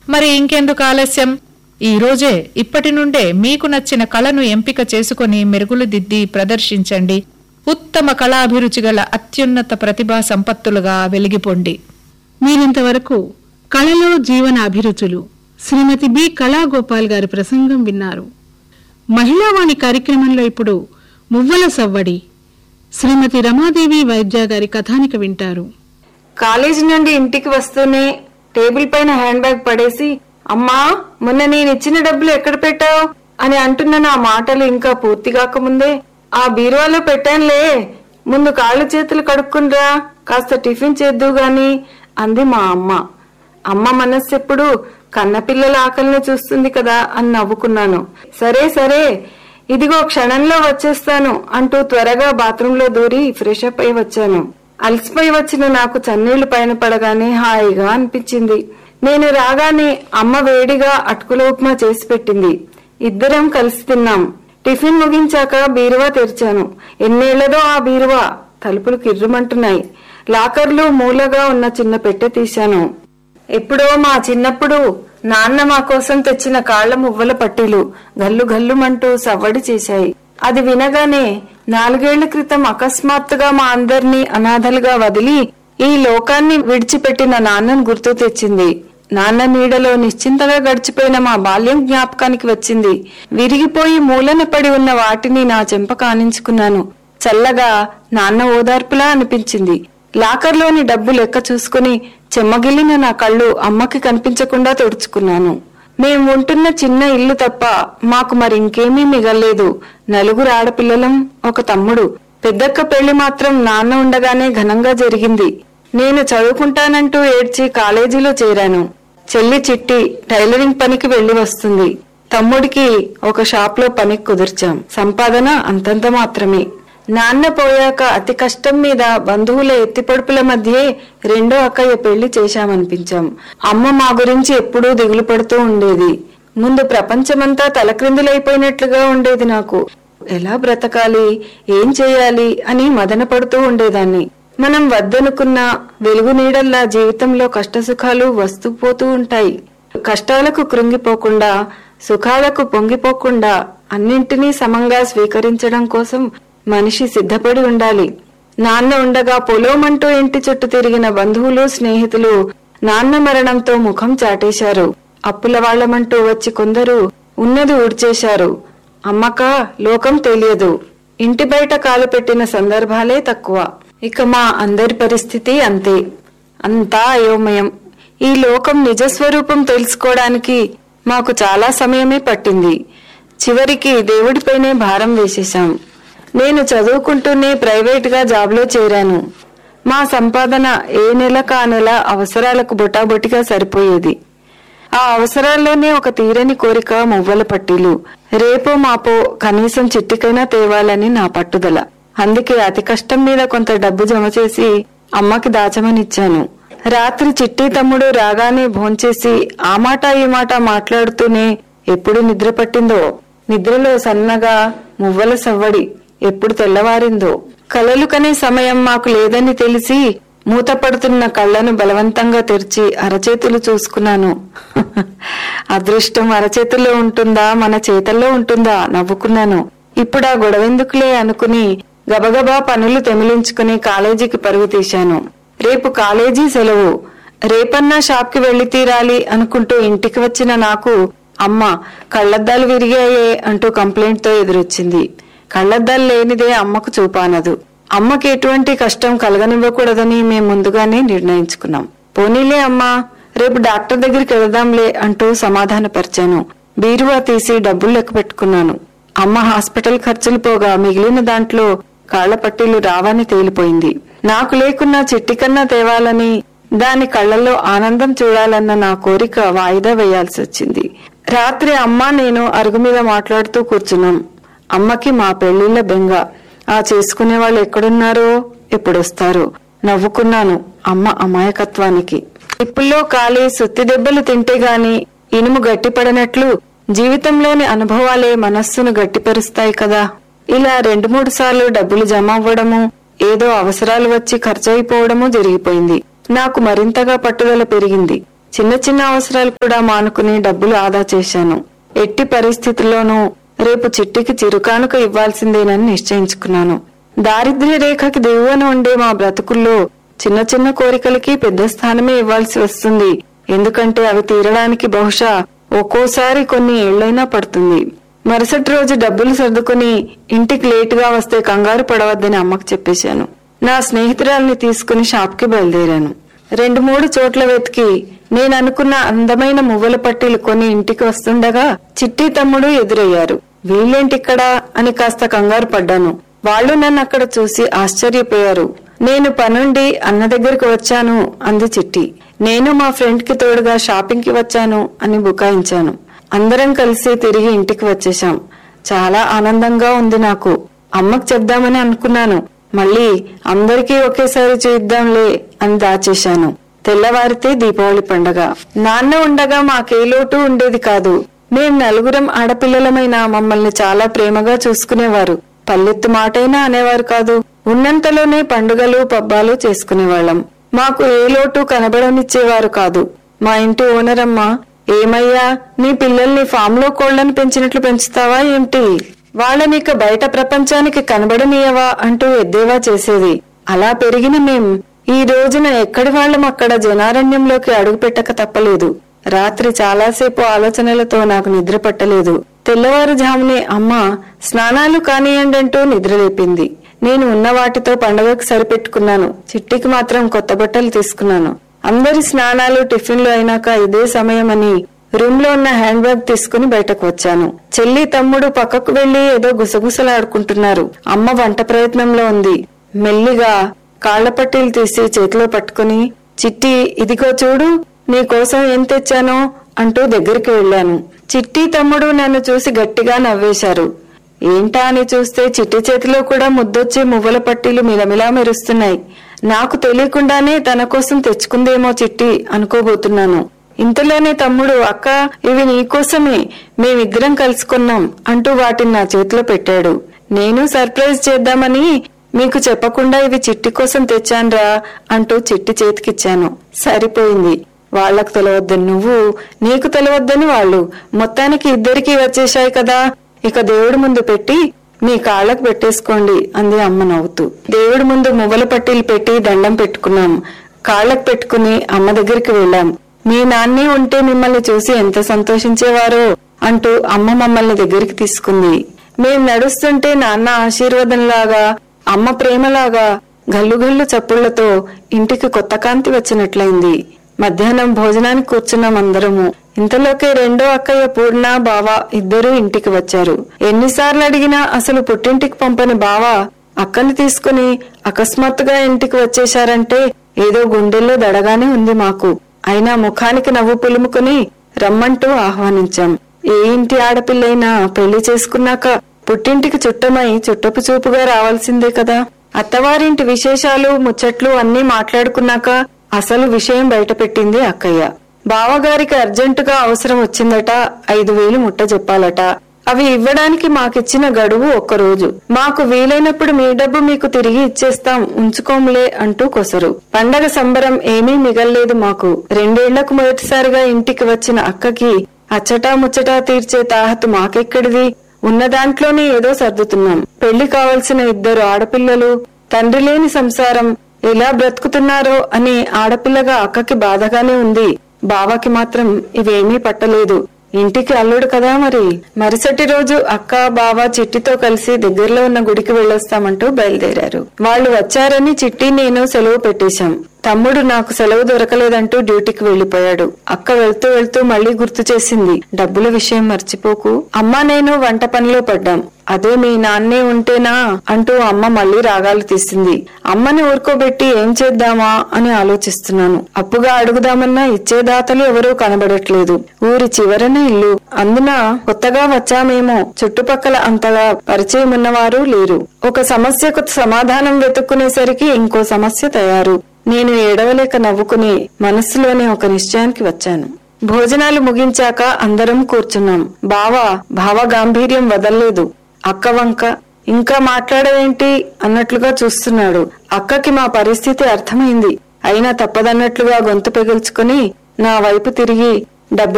మరి ఇంకెందుకు ఆలస్యం ఈ రోజే ఇప్పటి నుండే మీకు నచ్చిన కళను ఎంపిక చేసుకొని మెరుగులు దిద్ది ప్రదర్శించండి ఉత్తమ కళాభిరుచి గల అత్యున్నత ప్రతిభా సంపత్తులుగా వెలిగిపోండి మీరింతవరకు కళలో జీవన అభిరుచులు శ్రీమతి బి కళాగోపాల్ గారి ప్రసంగం విన్నారు మహిళావాణి కార్యక్రమంలో ఇప్పుడు మువ్వల సవ్వడి శ్రీమతి రమాదేవి వైద్య గారి కథానిక వింటారు కాలేజీ నుండి ఇంటికి వస్తూనే టేబుల్ పైన హ్యాండ్ బ్యాగ్ పడేసి అమ్మా మొన్న నేను ఇచ్చిన డబ్బులు ఎక్కడ పెట్టావు అని అంటున్న నా మాటలు ఇంకా పూర్తి కాకముందే ఆ బీరువాలో పెట్టానులే ముందు కాళ్ళు చేతులు కడుక్కునిరా కాస్త టిఫిన్ చేద్దు గాని అంది మా అమ్మ అమ్మ మనస్సు ఎప్పుడు కన్నపిల్లల ఆకలిని చూస్తుంది కదా అని నవ్వుకున్నాను సరే సరే ఇదిగో క్షణంలో వచ్చేస్తాను అంటూ త్వరగా బాత్రూంలో దూరి ఫ్రెష్ అప్ అయి వచ్చాను అలసిపోయి వచ్చిన నాకు చన్నీళ్లు పైన పడగానే హాయిగా అనిపించింది నేను రాగానే అమ్మ వేడిగా అటుకుల ఉప్మా చేసి పెట్టింది ఇద్దరం కలిసి తిన్నాం టిఫిన్ ముగించాక బీరువా తెరిచాను ఎన్నేళ్లదో ఆ బీరువా తలుపులు కిర్రుమంటున్నాయి లాకర్లు మూలగా ఉన్న చిన్న పెట్టె తీశాను ఎప్పుడో మా చిన్నప్పుడు నాన్న మా కోసం తెచ్చిన కాళ్ల మువ్వల పట్టీలు గల్లు గల్లుమంటూ సవ్వడి చేశాయి అది వినగానే నాలుగేళ్ల క్రితం అకస్మాత్తుగా మా అందర్నీ అనాథలుగా వదిలి ఈ లోకాన్ని విడిచిపెట్టిన నాన్నను గుర్తు తెచ్చింది నాన్న నీడలో నిశ్చింతగా గడిచిపోయిన మా బాల్యం జ్ఞాపకానికి వచ్చింది విరిగిపోయి మూలన పడి ఉన్న వాటిని నా చెంప కానించుకున్నాను చల్లగా నాన్న ఓదార్పులా అనిపించింది లాకర్లోని డబ్బు లెక్క చూసుకుని చెమ్మగిల్లిన నా కళ్ళు అమ్మకి కనిపించకుండా తుడుచుకున్నాను మేం ఉంటున్న చిన్న ఇల్లు తప్ప మాకు మరి ఇంకేమీ మిగల్లేదు నలుగురు ఆడపిల్లలం ఒక తమ్ముడు పెద్దక్క పెళ్లి మాత్రం నాన్న ఉండగానే ఘనంగా జరిగింది నేను చదువుకుంటానంటూ ఏడ్చి కాలేజీలో చేరాను చెల్లి చిట్టి టైలరింగ్ పనికి వెళ్లి వస్తుంది తమ్ముడికి ఒక షాప్ లో పని కుదిర్చాం సంపాదన అంతంత మాత్రమే నాన్న పోయాక అతి కష్టం మీద బంధువుల ఎత్తిపడుపుల మధ్యే రెండో అక్కయ్య పెళ్లి చేశామనిపించాం అమ్మ మా గురించి ఎప్పుడూ దిగులు పడుతూ ఉండేది ముందు ప్రపంచమంతా తలక్రిందులైపోయినట్లుగా ఉండేది నాకు ఎలా బ్రతకాలి ఏం చేయాలి అని మదన పడుతూ ఉండేదాన్ని మనం వద్దనుకున్న వెలుగు నీడల్లా జీవితంలో కష్టసుఖాలు వస్తూ పోతూ ఉంటాయి కష్టాలకు కృంగిపోకుండా సుఖాలకు పొంగిపోకుండా అన్నింటినీ సమంగా స్వీకరించడం కోసం మనిషి సిద్ధపడి ఉండాలి నాన్న ఉండగా పొలోమంటూ ఇంటి చుట్టూ తిరిగిన బంధువులు స్నేహితులు నాన్న మరణంతో ముఖం చాటేశారు అప్పుల వాళ్లమంటూ వచ్చి కొందరు ఉన్నది ఊడ్చేశారు అమ్మక లోకం తెలియదు ఇంటి బయట కాలు పెట్టిన సందర్భాలే తక్కువ ఇక మా అందరి పరిస్థితి అంతే అంతా అయోమయం ఈ లోకం నిజస్వరూపం తెలుసుకోవడానికి మాకు చాలా సమయమే పట్టింది చివరికి దేవుడిపైనే భారం వేసేశాం నేను చదువుకుంటూనే ప్రైవేట్ గా జాబ్లో చేరాను మా సంపాదన ఏ నెలకు ఆ నెల అవసరాలకు బొటాబొటిగా సరిపోయేది ఆ అవసరాల్లోనే ఒక తీరని కోరిక మువ్వల పట్టీలు రేపో మాపో కనీసం చిట్టికైనా తేవాలని నా పట్టుదల అందుకే అతి కష్టం మీద కొంత డబ్బు జమ చేసి అమ్మకి దాచమనిచ్చాను రాత్రి చిట్టి తమ్ముడు రాగానే భోంచేసి ఆ మాట ఈ మాట మాట్లాడుతూనే ఎప్పుడు నిద్ర పట్టిందో నిద్రలో సన్నగా మువ్వల సవ్వడి ఎప్పుడు తెల్లవారిందో కలలు కనే సమయం మాకు లేదని తెలిసి మూతపడుతున్న కళ్ళను బలవంతంగా తెరిచి అరచేతులు చూసుకున్నాను అదృష్టం అరచేతుల్లో ఉంటుందా మన చేతల్లో ఉంటుందా నవ్వుకున్నాను ఇప్పుడు ఆ గొడవెందుకులే అనుకుని గబగబా పనులు తెమిలించుకుని కాలేజీకి పరుగు తీశాను రేపు కాలేజీ సెలవు రేపన్నా షాప్కి వెళ్లి తీరాలి అనుకుంటూ ఇంటికి వచ్చిన నాకు అమ్మ కళ్ళద్దాలు విరిగాయే అంటూ కంప్లైంట్ తో ఎదురొచ్చింది కళ్ళద్దాలు లేనిదే అమ్మకు చూపానదు అమ్మకి ఎటువంటి కష్టం కలగనివ్వకూడదని మేము ముందుగానే నిర్ణయించుకున్నాం పోనీలే అమ్మా రేపు డాక్టర్ దగ్గరికి వెళదాంలే అంటూ సమాధానపరిచాను బీరువా తీసి డబ్బులు లెక్క పెట్టుకున్నాను అమ్మ హాస్పిటల్ ఖర్చులు పోగా మిగిలిన దాంట్లో కాళ్ల పట్టీలు రావని తేలిపోయింది నాకు లేకున్నా చిట్టి కన్నా తేవాలని దాని కళ్ళల్లో ఆనందం చూడాలన్న నా కోరిక వాయిదా వేయాల్సి వచ్చింది రాత్రి అమ్మ నేను అరుగు మీద మాట్లాడుతూ కూర్చున్నాం అమ్మకి మా పెళ్లిళ్ల బెంగ ఆ చేసుకునే వాళ్ళు ఎక్కడున్నారో ఎప్పుడొస్తారో నవ్వుకున్నాను అమ్మ అమాయకత్వానికి ఇప్పుల్లో కాలి సుత్తి దెబ్బలు తింటే గాని ఇనుము గట్టిపడనట్లు జీవితంలోని అనుభవాలే మనస్సును గట్టిపరుస్తాయి కదా ఇలా రెండు మూడు సార్లు డబ్బులు జమ అవ్వడము ఏదో అవసరాలు వచ్చి ఖర్చయిపోవడము జరిగిపోయింది నాకు మరింతగా పట్టుదల పెరిగింది చిన్న చిన్న అవసరాలు కూడా మానుకుని డబ్బులు ఆదా చేశాను ఎట్టి పరిస్థితుల్లోనూ రేపు చిట్టికి చిరుకానుక ఇవ్వాల్సిందేనని నిశ్చయించుకున్నాను దారిద్ర్య రేఖకి దిగువన ఉండే మా బ్రతుకుల్లో చిన్న చిన్న కోరికలకి పెద్ద స్థానమే ఇవ్వాల్సి వస్తుంది ఎందుకంటే అవి తీరడానికి బహుశా ఒక్కోసారి కొన్ని ఏళ్లైనా పడుతుంది మరుసటి రోజు డబ్బులు సర్దుకుని ఇంటికి లేటుగా వస్తే కంగారు పడవద్దని అమ్మకు చెప్పేశాను నా స్నేహితురాల్ని తీసుకుని షాప్కి బయలుదేరాను రెండు మూడు చోట్ల వెతికి నేను అనుకున్న అందమైన మువ్వల పట్టీలు కొని ఇంటికి వస్తుండగా చిట్టి తమ్ముడు ఎదురయ్యారు వీళ్ళేంటిక్కడా అని కాస్త కంగారు పడ్డాను వాళ్ళు నన్ను అక్కడ చూసి ఆశ్చర్యపోయారు నేను పనుండి అన్న దగ్గరికి వచ్చాను అంది చిట్టి నేను మా ఫ్రెండ్ కి తోడుగా షాపింగ్ కి వచ్చాను అని బుకాయించాను అందరం కలిసి తిరిగి ఇంటికి వచ్చేశాం చాలా ఆనందంగా ఉంది నాకు అమ్మకు చెప్దామని అనుకున్నాను మళ్ళీ అందరికీ ఒకేసారి చూద్దాంలే అని దాచేశాను తెల్లవారితే దీపావళి పండగ నాన్న ఉండగా మాకే లోటు ఉండేది కాదు మేం నలుగురం ఆడపిల్లలమైన మమ్మల్ని చాలా ప్రేమగా చూసుకునేవారు పల్లెత్తు మాటైనా అనేవారు కాదు ఉన్నంతలోనే పండుగలు పబ్బాలు చేసుకునేవాళ్ళం మాకు ఏ లోటు కనబడనిచ్చేవారు కాదు మా ఇంటి ఓనరమ్మ ఏమయ్యా నీ పిల్లల్ని ఫామ్ లో కోళ్లను పెంచినట్లు పెంచుతావా ఏంటి వాళ్ళనిక బయట ప్రపంచానికి కనబడనీయవా అంటూ ఎద్దేవా చేసేది అలా పెరిగిన మేం ఈ రోజున ఎక్కడి వాళ్ళం అక్కడ జనారణ్యంలోకి అడుగుపెట్టక తప్పలేదు రాత్రి చాలాసేపు ఆలోచనలతో నాకు నిద్ర పట్టలేదు తెల్లవారుజామునే అమ్మ స్నానాలు కానియండంటూ నిద్రలేపింది నేను ఉన్న వాటితో పండగకు సరిపెట్టుకున్నాను చిట్టికి మాత్రం కొత్త బట్టలు తీసుకున్నాను అందరి స్నానాలు టిఫిన్లు అయినాక ఇదే సమయమని రూమ్ లో ఉన్న హ్యాండ్ బ్యాగ్ తీసుకుని బయటకు వచ్చాను చెల్లి తమ్ముడు పక్కకు వెళ్లి ఏదో గుసగుసలాడుకుంటున్నారు అమ్మ వంట ప్రయత్నంలో ఉంది మెల్లిగా కాళ్ల పట్టీలు తీసి చేతిలో పట్టుకుని చిట్టి ఇదిగో చూడు నీ కోసం ఏం తెచ్చానో అంటూ దగ్గరికి వెళ్ళాను చిట్టి తమ్ముడు నన్ను చూసి గట్టిగా నవ్వేశారు ఏంటా అని చూస్తే చిట్టి చేతిలో కూడా ముద్దొచ్చే మువ్వల పట్టీలు మిలమిలా మెరుస్తున్నాయి నాకు తెలియకుండానే తన కోసం తెచ్చుకుందేమో చిట్టి అనుకోబోతున్నాను ఇంతలోనే తమ్ముడు అక్క ఇవి నీకోసమే మేమిద్దరం కలుసుకున్నాం అంటూ వాటిని నా చేతిలో పెట్టాడు నేను సర్ప్రైజ్ చేద్దామని మీకు చెప్పకుండా ఇవి చిట్టి కోసం తెచ్చాన్రా అంటూ చిట్టి చేతికిచ్చాను సరిపోయింది వాళ్లకు తెలవద్దని నువ్వు నీకు తెలవద్దని వాళ్ళు మొత్తానికి ఇద్దరికీ వచ్చేశాయి కదా ఇక దేవుడి ముందు పెట్టి మీ కాళ్ళకు పెట్టేసుకోండి అంది అమ్మ నవ్వుతూ దేవుడి ముందు మువ్వల పట్టీలు పెట్టి దండం పెట్టుకున్నాం కాళ్ళకు పెట్టుకుని అమ్మ దగ్గరికి వెళ్ళాం మీ నాన్నే ఉంటే మిమ్మల్ని చూసి ఎంత సంతోషించేవారో అంటూ అమ్మ మమ్మల్ని దగ్గరికి తీసుకుంది మేం నడుస్తుంటే నాన్న ఆశీర్వాదంలాగా అమ్మ ప్రేమలాగా గల్లుగల్లు చప్పుళ్లతో ఇంటికి కొత్త కాంతి వచ్చినట్లయింది మధ్యాహ్నం భోజనానికి కూర్చున్నాం అందరము ఇంతలోకే రెండో అక్కయ్య పూర్ణ బావ ఇద్దరూ ఇంటికి వచ్చారు ఎన్నిసార్లు అడిగినా అసలు పుట్టింటికి పంపని బావ అక్కని తీసుకుని అకస్మాత్తుగా ఇంటికి వచ్చేశారంటే ఏదో గుండెల్లో దడగానే ఉంది మాకు అయినా ముఖానికి నవ్వు పులుముకుని రమ్మంటూ ఆహ్వానించాం ఏ ఇంటి ఆడపిల్లైనా పెళ్లి చేసుకున్నాక పుట్టింటికి చుట్టమై చుట్టపు చూపుగా రావాల్సిందే కదా అత్తవారింటి విశేషాలు ముచ్చట్లు అన్నీ మాట్లాడుకున్నాక అసలు విషయం బయటపెట్టింది అక్కయ్య బావగారికి అర్జెంటుగా అవసరం వచ్చిందట ఐదు వేలు ముట్ట చెప్పాలట అవి ఇవ్వడానికి మాకిచ్చిన గడువు ఒక్కరోజు మాకు వీలైనప్పుడు మీ డబ్బు మీకు తిరిగి ఇచ్చేస్తాం ఉంచుకోంలే అంటూ కొసరు పండగ సంబరం ఏమీ మిగల్లేదు మాకు రెండేళ్లకు మొదటిసారిగా ఇంటికి వచ్చిన అక్కకి అచ్చటా ముచ్చటా తీర్చే తాహతు మాకెక్కడిది ఉన్న దాంట్లోనే ఏదో సర్దుతున్నాం పెళ్లి కావలసిన ఇద్దరు ఆడపిల్లలు తండ్రి లేని సంసారం ఎలా బ్రతుకుతున్నారో అని ఆడపిల్లగా అక్కకి బాధగానే ఉంది బావకి మాత్రం ఇవేమీ పట్టలేదు ఇంటికి అల్లుడు కదా మరి మరుసటి రోజు అక్క బావ చిట్టితో కలిసి దగ్గరలో ఉన్న గుడికి వెళ్ళొస్తామంటూ బయలుదేరారు వాళ్ళు వచ్చారని చిట్టి నేను సెలవు పెట్టేశాం తమ్ముడు నాకు సెలవు దొరకలేదంటూ డ్యూటీకి వెళ్లిపోయాడు అక్క వెళ్తూ వెళ్తూ మళ్లీ గుర్తు చేసింది డబ్బుల విషయం మర్చిపోకు అమ్మ నేను వంట పనిలో పడ్డాం అదే మీ నాన్నే ఉంటేనా అంటూ అమ్మ మళ్లీ రాగాలు తీసింది అమ్మని ఊరుకోబెట్టి ఏం చేద్దామా అని ఆలోచిస్తున్నాను అప్పుగా అడుగుదామన్నా ఇచ్చేదాతలు ఎవరూ కనబడట్లేదు ఊరి చివరన ఇల్లు అందున కొత్తగా వచ్చామేమో చుట్టుపక్కల అంతగా పరిచయం ఉన్నవారు లేరు ఒక సమస్యకు సమాధానం వెతుక్కునేసరికి ఇంకో సమస్య తయారు నేను ఏడవలేక నవ్వుకుని మనస్సులోనే ఒక నిశ్చయానికి వచ్చాను భోజనాలు ముగించాక అందరం కూర్చున్నాం బావ భావ గాంభీర్యం వదల్లేదు అక్క వంక ఇంకా మాట్లాడవేంటి అన్నట్లుగా చూస్తున్నాడు అక్కకి మా పరిస్థితి అర్థమైంది అయినా తప్పదన్నట్లుగా గొంతు పెగిల్చుకుని నా వైపు తిరిగి డబ్బు